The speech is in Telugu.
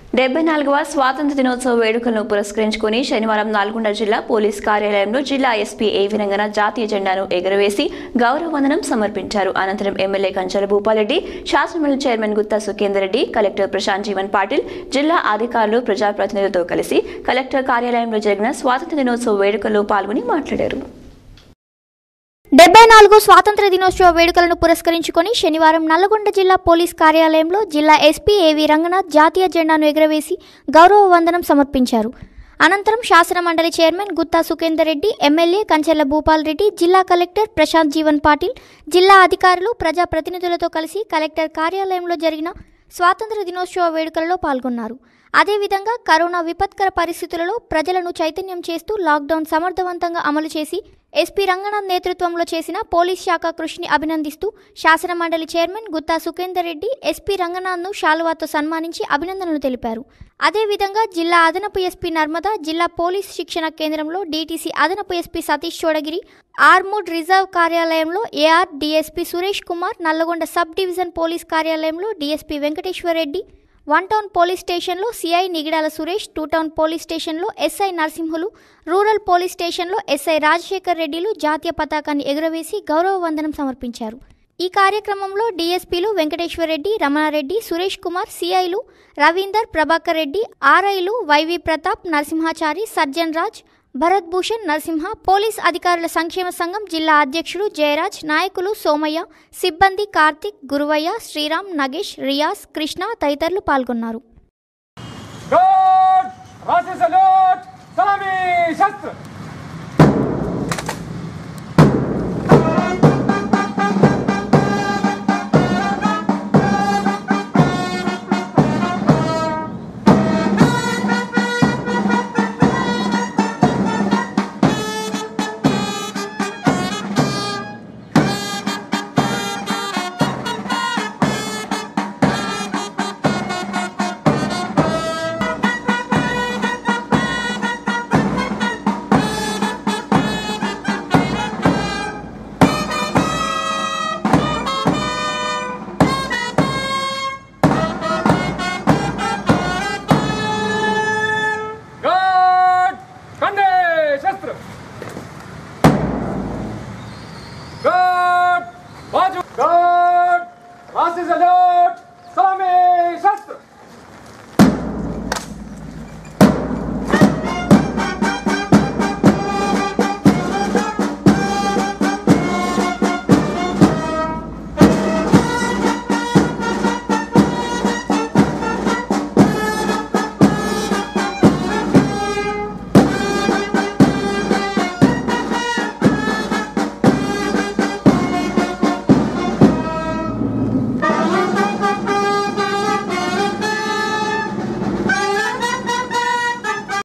డెబ్బై నాలుగవ స్వాతంత్ర దినోత్సవ వేడుకలను పురస్కరించుకుని శనివారం నల్గొండ జిల్లా పోలీస్ కార్యాలయంలో జిల్లా ఎస్పీ ఏ వినంగన జాతీయ జెండాను ఎగురవేసి గౌరవ వందనం సమర్పించారు అనంతరం ఎమ్మెల్యే కంచల భూపాలరెడ్డి శాసనమండలి చైర్మన్ గుత్తా సుఖేందర్ రెడ్డి కలెక్టర్ ప్రశాంత్ జీవన్ పాటిల్ జిల్లా అధికారులు ప్రజాప్రతినిధులతో కలిసి కలెక్టర్ కార్యాలయంలో జరిగిన స్వాతంత్ర దినోత్సవ వేడుకల్లో పాల్గొని మాట్లాడారు డెబ్బై నాలుగు స్వాతంత్ర దినోత్సవ వేడుకలను పురస్కరించుకొని శనివారం నల్లగొండ జిల్లా పోలీస్ కార్యాలయంలో జిల్లా ఎస్పీ ఏవి రంగనాథ్ జాతీయ జెండాను ఎగురవేసి గౌరవ వందనం సమర్పించారు అనంతరం శాసన మండలి చైర్మన్ గుత్తా సుఖేందర్ రెడ్డి ఎమ్మెల్యే కంచెల భూపాల్ రెడ్డి జిల్లా కలెక్టర్ ప్రశాంత్ జీవన్ పాటిల్ జిల్లా అధికారులు ప్రజాప్రతినిధులతో కలిసి కలెక్టర్ కార్యాలయంలో జరిగిన స్వాతంత్ర దినోత్సవ వేడుకలలో పాల్గొన్నారు అదేవిధంగా కరోనా విపత్కర పరిస్థితులలో ప్రజలను చైతన్యం చేస్తూ లాక్డౌన్ సమర్థవంతంగా అమలు చేసి ఎస్పీ రంగనాథ్ నేతృత్వంలో చేసిన పోలీస్ శాఖ కృషిని అభినందిస్తూ శాసన మండలి చైర్మన్ గుత్తా సుఖేందర్ రెడ్డి ఎస్పీ రంగనాథ్ను శాలువాతో సన్మానించి అభినందనలు తెలిపారు అదేవిధంగా జిల్లా అదనపు ఎస్పీ నర్మదా జిల్లా పోలీస్ శిక్షణ కేంద్రంలో డీటీసీ అదనపు SP Satish Chodagiri armed reserve కార్యాలయంలో AR DSP Suresh Kumar Nalgonda sub division police కార్యాలయంలో DSP Venkateshwar Reddy one town police స్టేషన్లో CI Nigidala Suresh two town police స్టేషన్లో ఎస్ఐ నరసింహులు రూరల్ పోలీస్ స్టేషన్లో ఎస్ఐ రాజశేఖర్ రెడ్డిలు జాతీయ పతాకాన్ని ఎగురవేసి గౌరవ వందనం సమర్పించారు ఈ కార్యక్రమంలో డీఎస్పీలు వెంకటేశ్వర్ రెడ్డి రమణారెడ్డి సురేష్ కుమార్ సిఐలు రవీందర్ ప్రభాకర్ రెడ్డి ఆర్ఐలు వైవి ప్రతాప్ నరసింహాచారి సర్జన్ రాజ్ భరత్ భూషణ్ నరసింహ పోలీస్ అధికారుల సంక్షేమ సంఘం జిల్లా అధ్యక్షుడు జయరాజ్ నాయకులు సోమయ్య సిబ్బంది కార్తిక్ గురువయ్య శ్రీరామ్ నగేష్ రియాజ్ కృష్ణ తదితరులు పాల్గొన్నారు Good! Rasis alert! Salami! Shastra!